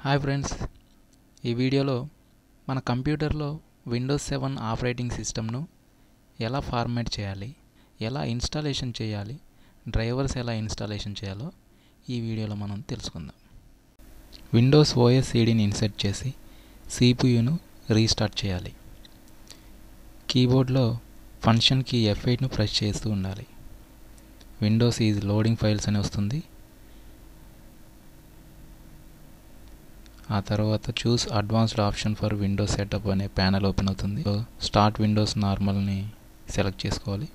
hi friends ఈ వీడియోలో మన కంప్యూటర్లో విండోస్ సెవెన్ ఆపరేటింగ్ సిస్టమ్ను ఎలా ఫార్మాట్ చేయాలి ఎలా ఇన్స్టాలేషన్ చేయాలి డ్రైవర్స్ ఎలా ఇన్స్టాలేషన్ చేయాలో ఈ వీడియోలో మనం తెలుసుకుందాం విండోస్ ఓఎస్ సిడిని ఇన్సర్ట్ చేసి సిపియును రీస్టార్ట్ చేయాలి కీబోర్డ్లో ఫంక్షన్ కీ ఎఫ్ ఎయిట్ను ప్రెస్ చేస్తూ ఉండాలి విండోస్ ఈజ్ లోడింగ్ ఫైల్స్ అని వస్తుంది ఆ తర్వాత choose advanced option for Windows setup అనే ప్యానల్ ఓపెన్ అవుతుంది సో స్టార్ట్ విండోస్ నార్మల్ని సెలెక్ట్ చేసుకోవాలి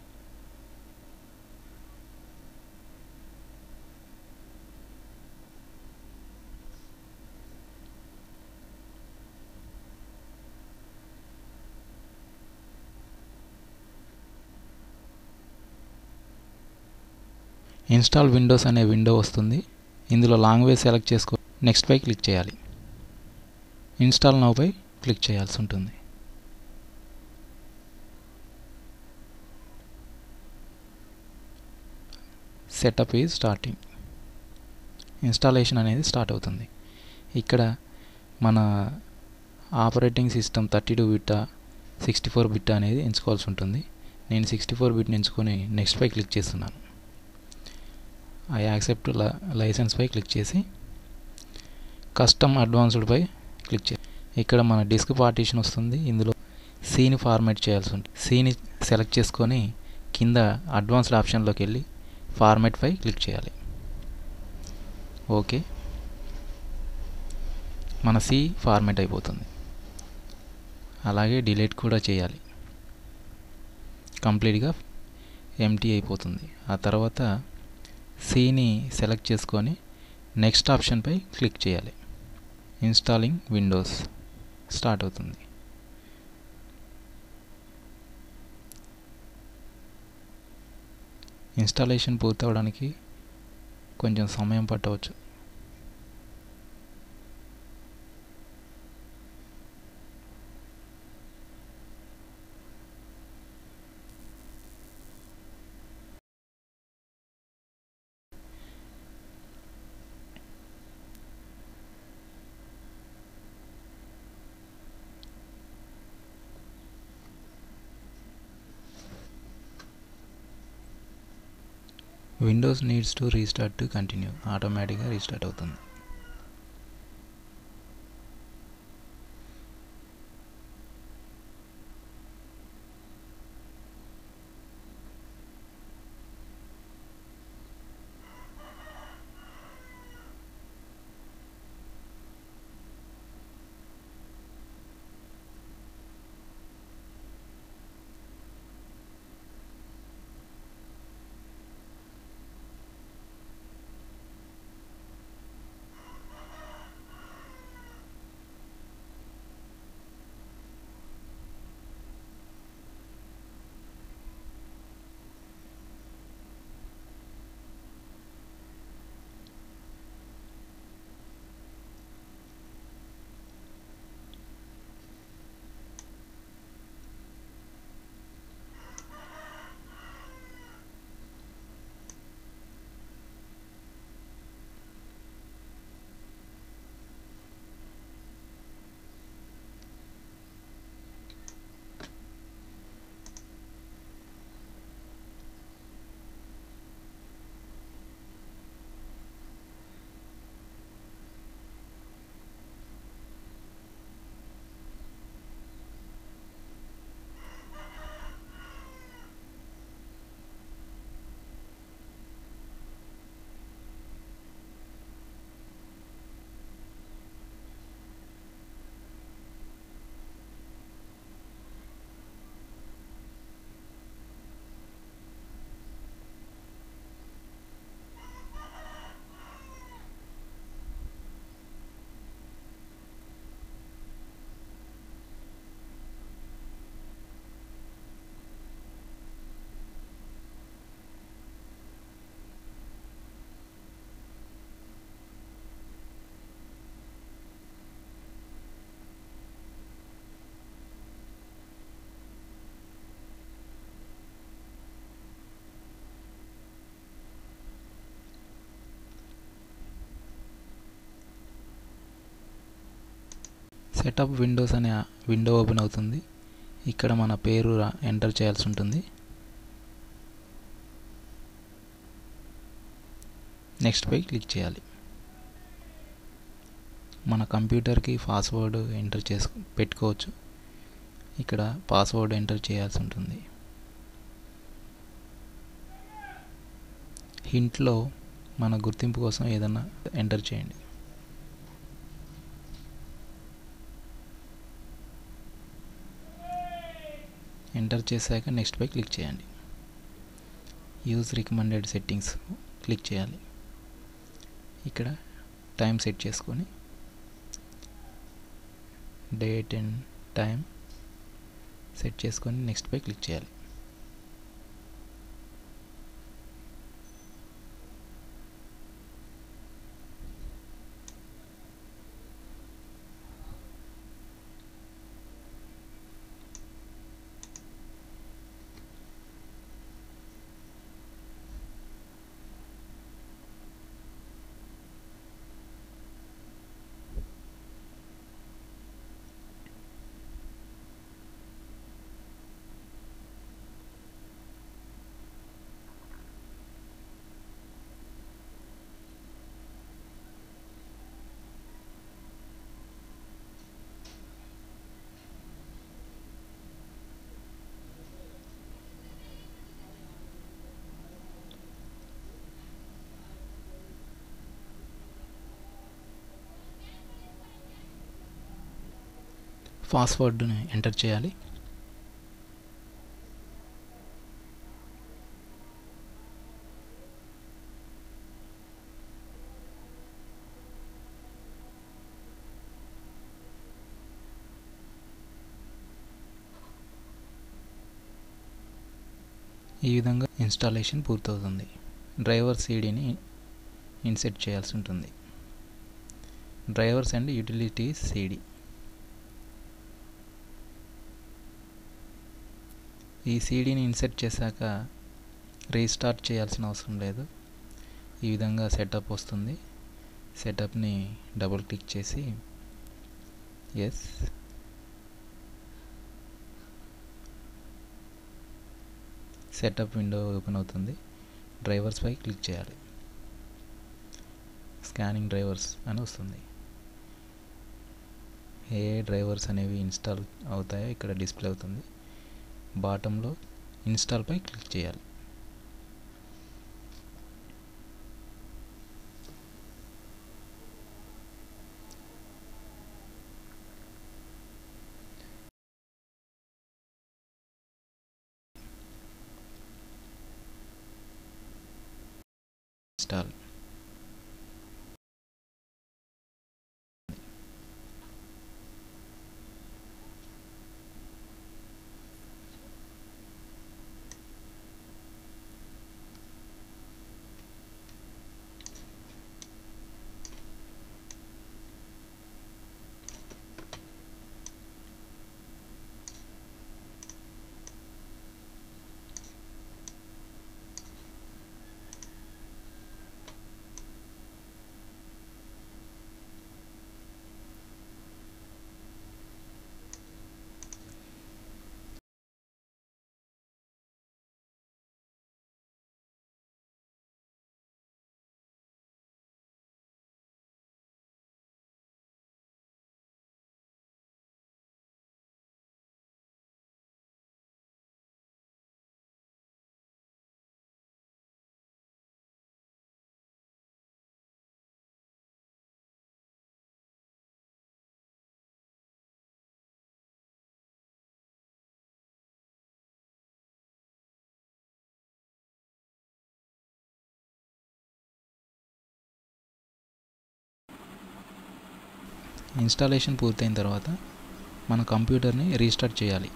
ఇన్స్టాల్ విండోస్ అనే విండో వస్తుంది ఇందులో లాంగ్వేజ్ సెలెక్ట్ చేసుకో నెక్స్ట్ పై క్లిక్ చేయాలి ఇన్స్టాల్ నౌ పై క్లిక్ చేయాల్సి ఉంటుంది సెటప్ ఈజ్ స్టార్టింగ్ ఇన్స్టాలేషన్ అనేది స్టార్ట్ అవుతుంది ఇక్కడ మన ఆపరేటింగ్ సిస్టమ్ థర్టీ టూ బిట్టా సిక్స్టీ ఫోర్ బిట్టా అనేది ఎంచుకోవాల్సి ఉంటుంది నేను సిక్స్టీ ఫోర్ బిట్ని ఎంచుకొని నెక్స్ట్ పై క్లిక్ చేస్తున్నాను ఐ యాక్సెప్ట్ లైసెన్స్ పై క్లిక్ చేసి కస్టమ్ అడ్వాన్స్డ్ పై క్లిక్ చే ఇక్కడ మన డిస్క్ పార్టీషన్ వస్తుంది ఇందులో సీని ఫార్మాట్ చేయాల్సి ఉంటుంది సీని సెలెక్ట్ చేసుకొని కింద అడ్వాన్స్డ్ ఆప్షన్లోకి వెళ్ళి ఫార్మాట్ పై క్లిక్ చేయాలి ఓకే మన సి ఫార్మాట్ అయిపోతుంది అలాగే డిలీట్ కూడా చేయాలి కంప్లీట్గా ఎంటీ అయిపోతుంది ఆ తర్వాత సీని సెలెక్ట్ చేసుకొని నెక్స్ట్ ఆప్షన్పై క్లిక్ చేయాలి ఇన్స్టాలింగ్ విండోస్ స్టార్ట్ అవుతుంది ఇన్స్టాలేషన్ పూర్తవడానికి కొంచెం సమయం పట్టవచ్చు Windows needs to restart to continue ఆటోమేటిక్గా రీస్టార్ట్ అవుతుంది సెటప్ విండోస్ అనే విండో ఓపెన్ అవుతుంది ఇక్కడ మన పేరు ఎంటర్ చేయాల్సి ఉంటుంది నెక్స్ట్ పై క్లిక్ చేయాలి మన కంప్యూటర్కి పాస్వర్డ్ ఎంటర్ చేసుకు పెట్టుకోవచ్చు ఇక్కడ పాస్వర్డ్ ఎంటర్ చేయాల్సి ఉంటుంది హింట్లో మన గుర్తింపు కోసం ఏదన్నా ఎంటర్ చేయండి ఎంటర్ చేశాక నెక్స్ట్ పై క్లిక్ చేయండి యూజ్ రికమెండెడ్ సెట్టింగ్స్ క్లిక్ చేయాలి ఇక్కడ టైం సెట్ చేసుకొని డేట్ అండ్ టైం సెట్ చేసుకొని నెక్స్ట్ పై క్లిక్ చేయాలి పాస్వర్డ్ని ఎంటర్ చేయాలి ఈ విధంగా ఇన్స్టాలేషన్ పూర్తవుతుంది డ్రైవర్ సీడీని ఇన్సెట్ చేయాల్సి ఉంటుంది డ్రైవర్స్ అండ్ యూటిలిటీస్ సీడీ ఈ సీడీని ఇన్సెట్ చేశాక రీస్టార్ట్ చేయాల్సిన అవసరం లేదు ఈ విధంగా సెటప్ వస్తుంది సెటప్ని డబుల్ క్లిక్ చేసి ఎస్ సెటప్ విండో ఓపెన్ అవుతుంది డ్రైవర్స్ పై క్లిక్ చేయాలి స్కానింగ్ డ్రైవర్స్ అని వస్తుంది ఏ డ్రైవర్స్ అనేవి ఇన్స్టాల్ అవుతాయో ఇక్కడ డిస్ప్లే అవుతుంది బాటంలో ఇన్స్టాల్ పై క్లిక్ చేయాలి ఇన్స్టాల్ ఇన్స్టాలేషన్ పూర్తయిన తర్వాత మన కంప్యూటర్ని రీస్టార్ట్ చేయాలి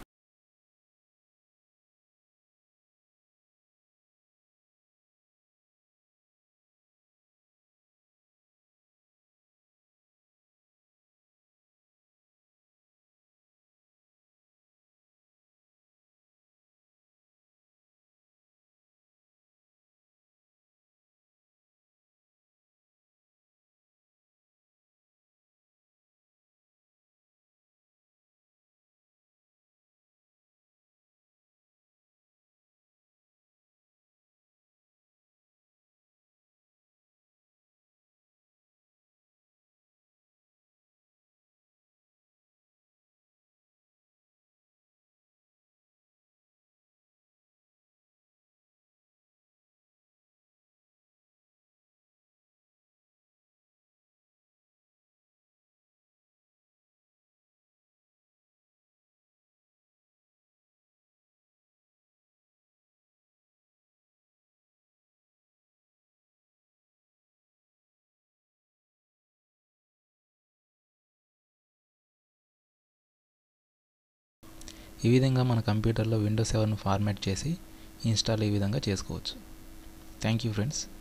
ఈ విధంగా మన కంప్యూటర్లో విండోస్ సెవెన్ ఫార్మాట్ చేసి ఇన్స్టాల్ ఈ విధంగా చేసుకోవచ్చు థ్యాంక్ యూ ఫ్రెండ్స్